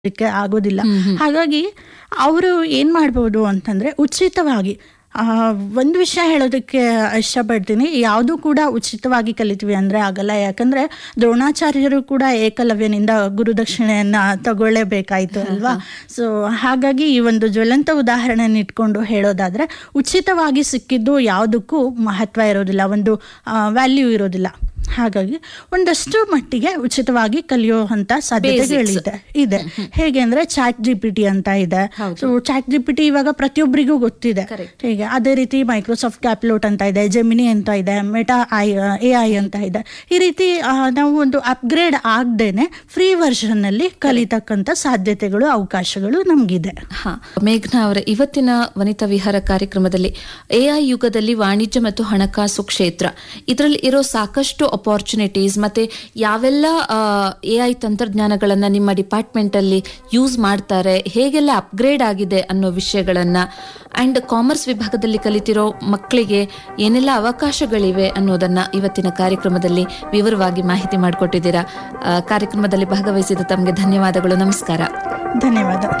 ಅದಕ್ಕೆ ಆಗೋದಿಲ್ಲ ಹಾಗಾಗಿ ಅವರು ಏನ್ ಮಾಡ್ಬೋದು ಅಂತಂದ್ರೆ ಉಚಿತವಾಗಿ ಆ, ಒಂದು ವಿಷಯ ಹೇಳೋದಕ್ಕೆ ಇಷ್ಟಪಡ್ತೀನಿ ಯಾವುದು ಕೂಡ ಉಚಿತವಾಗಿ ಕಲಿತೀವಿ ಅಂದ್ರೆ ಆಗಲ್ಲ ಯಾಕಂದ್ರೆ ದ್ರೋಣಾಚಾರ್ಯರು ಕೂಡ ಏಕಲವ್ಯನಿಂದ ಗುರುದಕ್ಷಿಣೆಯನ್ನ ತಗೊಳ್ಳೇಬೇಕಾಯ್ತು ಅಲ್ವಾ ಸೊ ಹಾಗಾಗಿ ಈ ಒಂದು ಜ್ವಲಂತ ಉದಾಹರಣೆನ ಇಟ್ಕೊಂಡು ಹೇಳೋದಾದ್ರೆ ಉಚಿತವಾಗಿ ಸಿಕ್ಕಿದ್ದು ಯಾವುದಕ್ಕೂ ಮಹತ್ವ ಇರೋದಿಲ್ಲ ಒಂದು ವ್ಯಾಲ್ಯೂ ಇರೋದಿಲ್ಲ ಹಾಗಾಗಿ ಒಂದಷ್ಟು ಮಟ್ಟಿಗೆ ಉಚಿತವಾಗಿ ಕಲಿಯುವಂತ ಸಾಧ್ಯತೆಗಳಿದೆ ಇದೆ ಹೇಗೆ ಅಂದ್ರೆ ಚಾಟ್ ಜಿ ಪಿ ಟಿ ಅಂತ ಇದೆ so chat G P T ಇವಾಗ ಪ್ರತಿಯೊಬ್ಬರಿಗೂ ಗೊತ್ತಿದೆ ಹೀಗೆ ಅದೇ ರೀತಿ ಮೈಕ್ರೋಸಾಫ್ಟ್ ಕ್ಯಾಪ್ಲೋಟ್ ಅಂತ ಇದೆ ಜೆಮಿನಿ ಅಂತ ಇದೆ ಮೆಟಾ ಐ ಎ ಐ ಅಂತ ಇದೆ ಈ ರೀತಿ ಆ, ನಾವು ಒಂದು ಅಪ್ಗ್ರೇಡ್ ಆಗದೇನೆ ಫ್ರೀ ವರ್ಷನ್ ನಲ್ಲಿ ಕಲಿತಕ್ಕಂತ ಸಾಧ್ಯತೆಗಳು ಅವಕಾಶಗಳು ನಮ್ಗಿದೆ ಹಾ ಮೇಘನಾ ಅವರ ಇವತ್ತಿನ ವನಿತಾ ವಿಹಾರ ಕಾರ್ಯಕ್ರಮದಲ್ಲಿ ಎಐ ಯುಗದಲ್ಲಿ ವಾಣಿಜ್ಯ ಮತ್ತು ಹಣಕಾಸು ಕ್ಷೇತ್ರ ಇದರಲ್ಲಿ ಇರೋ ಸಾಕಷ್ಟು ಅಪಾರ್ಚುನಿಟೀಸ್ ಮತ್ತೆ ಯಾವೆಲ್ಲ ಎಐ ತಂತ್ರಜ್ಞಾನಗಳನ್ನ ನಿಮ್ಮ ಡಿಪಾರ್ಟ್ಮೆಂಟ್ ಅಲ್ಲಿ ಯೂಸ್ ಮಾಡ್ತಾರೆ ಹೇಗೆಲ್ಲ ಅಪ್ಗ್ರೇಡ್ ಆಗಿದೆ ಅನ್ನೋ ವಿಷಯಗಳನ್ನ ಅಂಡ್ ಕಾಮರ್ಸ್ ವಿಭಾಗದಲ್ಲಿ ಕಲಿತಿರೋ ಮಕ್ಕಳಿಗೆ ಏನೆಲ್ಲ ಅವಕಾಶಗಳಿವೆ ಅನ್ನೋದನ್ನ ಇವತ್ತಿನ ಕಾರ್ಯಕ್ರಮದಲ್ಲಿ ವಿವರವಾಗಿ ಮಾಹಿತಿ ಮಾಡಿಕೊಟ್ಟಿದ್ದೀರಾ ಆ, ಕಾರ್ಯಕ್ರಮದಲ್ಲಿ ಭಾಗವಹಿಸಿದ ತಮಗೆ ಧನ್ಯವಾದಗಳು ನಮಸ್ಕಾರ ಧನ್ಯವಾದ